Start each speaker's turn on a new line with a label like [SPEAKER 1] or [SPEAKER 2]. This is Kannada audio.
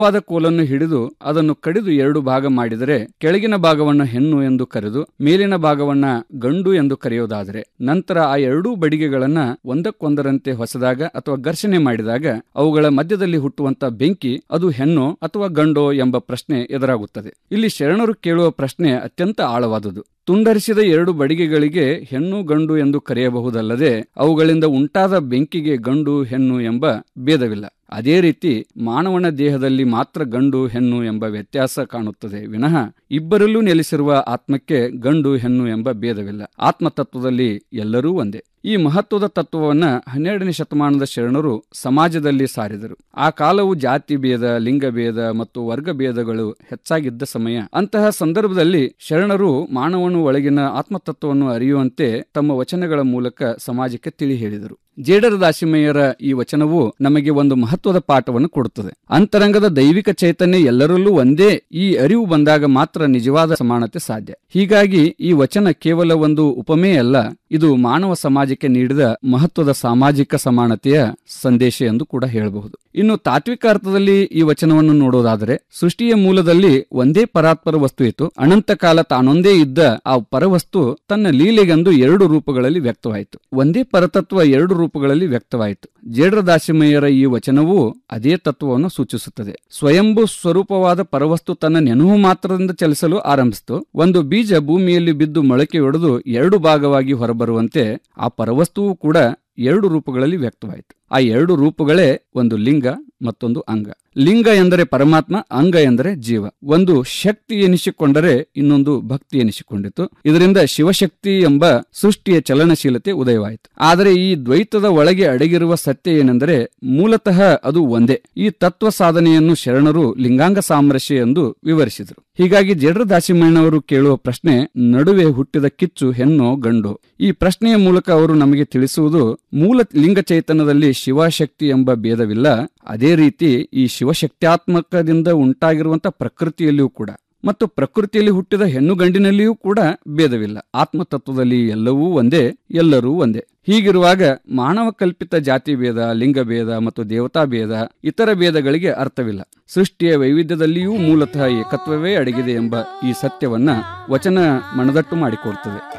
[SPEAKER 1] ವಾದ ಕೋಲನ್ನು ಹಿಡಿದು ಅದನ್ನು ಕಡಿದು ಎರಡು ಭಾಗ ಮಾಡಿದರೆ ಕೆಳಗಿನ ಭಾಗವನ್ನು ಹೆಣ್ಣು ಎಂದು ಕರೆದು ಮೇಲಿನ ಭಾಗವನ್ನ ಗಂಡು ಎಂದು ಕರೆಯುವುದಾದರೆ ನಂತರ ಆ ಎರಡೂ ಬಡಿಗೆಗಳನ್ನ ಒಂದಕ್ಕೊಂದರಂತೆ ಹೊಸದಾಗ ಅಥವಾ ಘರ್ಷಣೆ ಮಾಡಿದಾಗ ಅವುಗಳ ಮಧ್ಯದಲ್ಲಿ ಹುಟ್ಟುವಂತ ಬೆಂಕಿ ಅದು ಹೆಣ್ಣೋ ಅಥವಾ ಗಂಡೋ ಎಂಬ ಪ್ರಶ್ನೆ ಎದುರಾಗುತ್ತದೆ ಇಲ್ಲಿ ಶರಣರು ಕೇಳುವ ಪ್ರಶ್ನೆ ಅತ್ಯಂತ ಆಳವಾದುದು ತುಂಡರಿಸಿದ ಎರಡು ಬಡಿಗೆಗಳಿಗೆ ಹೆಣ್ಣು ಗಂಡು ಎಂದು ಕರೆಯಬಹುದಲ್ಲದೆ ಅವುಗಳಿಂದ ಉಂಟಾದ ಬೆಂಕಿಗೆ ಗಂಡು ಹೆಣ್ಣು ಎಂಬ ಭೇದವಿಲ್ಲ ಅದೇ ರೀತಿ ಮಾನವನ ದೇಹದಲ್ಲಿ ಮಾತ್ರ ಗಂಡು ಹೆಣ್ಣು ಎಂಬ ವ್ಯತ್ಯಾಸ ಕಾಣುತ್ತದೆ ವಿನಃ ಇಬ್ಬರಲ್ಲೂ ನೆಲೆಸಿರುವ ಆತ್ಮಕ್ಕೆ ಗಂಡು ಹೆಣ್ಣು ಎಂಬ ಭೇದವಿಲ್ಲ ಆತ್ಮತತ್ವದಲ್ಲಿ ಎಲ್ಲರೂ ಒಂದೇ ಈ ಮಹತ್ವದ ತತ್ವವನ್ನ ಹನ್ನೆರಡನೇ ಶತಮಾನದ ಶರಣರು ಸಮಾಜದಲ್ಲಿ ಸಾರಿದರು ಆ ಕಾಲವು ಜಾತಿ ಭೇದ ಲಿಂಗಭೇದ ಮತ್ತು ವರ್ಗಭೇದಗಳು ಹೆಚ್ಚಾಗಿದ್ದ ಸಮಯ ಅಂತಹ ಸಂದರ್ಭದಲ್ಲಿ ಶರಣರು ಮಾನವನ ಒಳಗಿನ ಆತ್ಮತತ್ವವನ್ನು ಅರಿಯುವಂತೆ ತಮ್ಮ ವಚನಗಳ ಮೂಲಕ ಸಮಾಜಕ್ಕೆ ತಿಳಿ ಹೇಳಿದರು ಜೇಡರ ದಾಸಿಮಯ್ಯರ ಈ ವಚನವು ನಮಗೆ ಒಂದು ಮಹತ್ವದ ಪಾಠವನ್ನು ಕೊಡುತ್ತದೆ ಅಂತರಂಗದ ದೈವಿಕ ಚೈತನ್ಯ ಎಲ್ಲರಲ್ಲೂ ಒಂದೇ ಈ ಅರಿವು ಬಂದಾಗ ಮಾತ್ರ ನಿಜವಾದ ಸಮಾನತೆ ಸಾಧ್ಯ ಹೀಗಾಗಿ ಈ ವಚನ ಕೇವಲ ಒಂದು ಉಪಮೆ ಅಲ್ಲ ಇದು ಮಾನವ ಸಮಾಜಕ್ಕೆ ನೀಡಿದ ಮಹತ್ವದ ಸಾಮಾಜಿಕ ಸಮಾನತೆಯ ಸಂದೇಶ ಎಂದು ಕೂಡ ಹೇಳಬಹುದು ಇನ್ನು ತಾತ್ವಿಕ ಅರ್ಥದಲ್ಲಿ ಈ ವಚನವನ್ನು ನೋಡೋದಾದರೆ ಸೃಷ್ಟಿಯ ಮೂಲದಲ್ಲಿ ಒಂದೇ ಪರಾತ್ಪರ ವಸ್ತು ಇತ್ತು ಅನಂತ ಕಾಲ ತಾನೊಂದೇ ಇದ್ದ ಆ ಪರವಸ್ತು ತನ್ನ ಲೀಲೆಗೆಂದು ಎರಡು ರೂಪಗಳಲ್ಲಿ ವ್ಯಕ್ತವಾಯಿತು ಒಂದೇ ಪರತತ್ವ ಎರಡು ರೂಪಗಳಲ್ಲಿ ವ್ಯಕ್ತವಾಯಿತು ಜೇಡ್ರ ದಾಸಿಮಯ್ಯರ ಈ ವಚನವು ಅದೇ ತತ್ವವನ್ನು ಸೂಚಿಸುತ್ತದೆ ಸ್ವಯಂಭೂ ಸ್ವರೂಪವಾದ ಪರವಸ್ತು ತನ್ನ ನೆನಹು ಮಾತ್ರದಿಂದ ಚಲಿಸಲು ಆರಂಭಿಸಿತು ಒಂದು ಬೀಜ ಭೂಮಿಯಲ್ಲಿ ಬಿದ್ದು ಮೊಳಕೆ ಒಡೆದು ಎರಡು ಭಾಗವಾಗಿ ಹೊರಬರುವಂತೆ ಆ ಪರವಸ್ತುವು ಕೂಡ ಎರಡು ರೂಪಗಳಲ್ಲಿ ವ್ಯಕ್ತವಾಯಿತು ಆ ಎರಡು ರೂಪಗಳೇ ಒಂದು ಲಿಂಗ ಮತ್ತೊಂದು ಅಂಗ ಲಿಂಗ ಎಂದರೆ ಪರಮಾತ್ಮ ಅಂಗ ಎಂದರೆ ಜೀವ ಒಂದು ಶಕ್ತಿ ಎನಿಸಿಕೊಂಡರೆ ಇನ್ನೊಂದು ಭಕ್ತಿ ಎನಿಸಿಕೊಂಡಿತು ಇದರಿಂದ ಶಿವಶಕ್ತಿ ಎಂಬ ಸೃಷ್ಟಿಯ ಚಲನಶೀಲತೆ ಉದಯವಾಯಿತು ಆದರೆ ಈ ದ್ವೈತದ ಒಳಗೆ ಅಡಗಿರುವ ಸತ್ಯ ಏನೆಂದರೆ ಮೂಲತಃ ಅದು ಒಂದೇ ಈ ತತ್ವ ಸಾಧನೆಯನ್ನು ಶರಣರು ಲಿಂಗಾಂಗ ಸಾಮರಸ್ಯ ಎಂದು ವಿವರಿಸಿದರು ಹೀಗಾಗಿ ಜಡ್ರ ದಾಸಿಮಣ್ಣವರು ಕೇಳುವ ಪ್ರಶ್ನೆ ನಡುವೆ ಹುಟ್ಟಿದ ಕಿಚ್ಚು ಹೆಣ್ಣೋ ಗಂಡೋ ಈ ಪ್ರಶ್ನೆಯ ಮೂಲಕ ಅವರು ನಮಗೆ ತಿಳಿಸುವುದು ಮೂಲ ಲಿಂಗ ಚೈತನ್ಯದಲ್ಲಿ ಶಿವಶಕ್ತಿ ಎಂಬ ಭೇದವಿಲ್ಲ ಅದೇ ರೀತಿ ಈ ಶಿವಶಕ್ತ್ಯಾತ್ಮಕದಿಂದ ಉಂಟಾಗಿರುವಂತಹ ಪ್ರಕೃತಿಯಲ್ಲಿಯೂ ಕೂಡ ಮತ್ತು ಪ್ರಕೃತಿಯಲ್ಲಿ ಹುಟ್ಟಿದ ಹೆಣ್ಣು ಗಂಡಿನಲ್ಲಿಯೂ ಕೂಡ ಭೇದವಿಲ್ಲ ಆತ್ಮತತ್ವದಲ್ಲಿ ಎಲ್ಲವೂ ಒಂದೇ ಎಲ್ಲರೂ ಒಂದೇ ಹೀಗಿರುವಾಗ ಮಾನವ ಕಲ್ಪಿತ ಜಾತಿ ಭೇದ ಲಿಂಗಭೇದ ಮತ್ತು ದೇವತಾ ಭೇದ ಇತರ ಭೇದಗಳಿಗೆ ಅರ್ಥವಿಲ್ಲ ಸೃಷ್ಟಿಯ ವೈವಿಧ್ಯದಲ್ಲಿಯೂ ಮೂಲತಃ ಏಕತ್ವವೇ ಅಡಗಿದೆ ಎಂಬ ಈ ಸತ್ಯವನ್ನ ವಚನ ಮನದಟ್ಟು ಮಾಡಿಕೊಡ್ತದೆ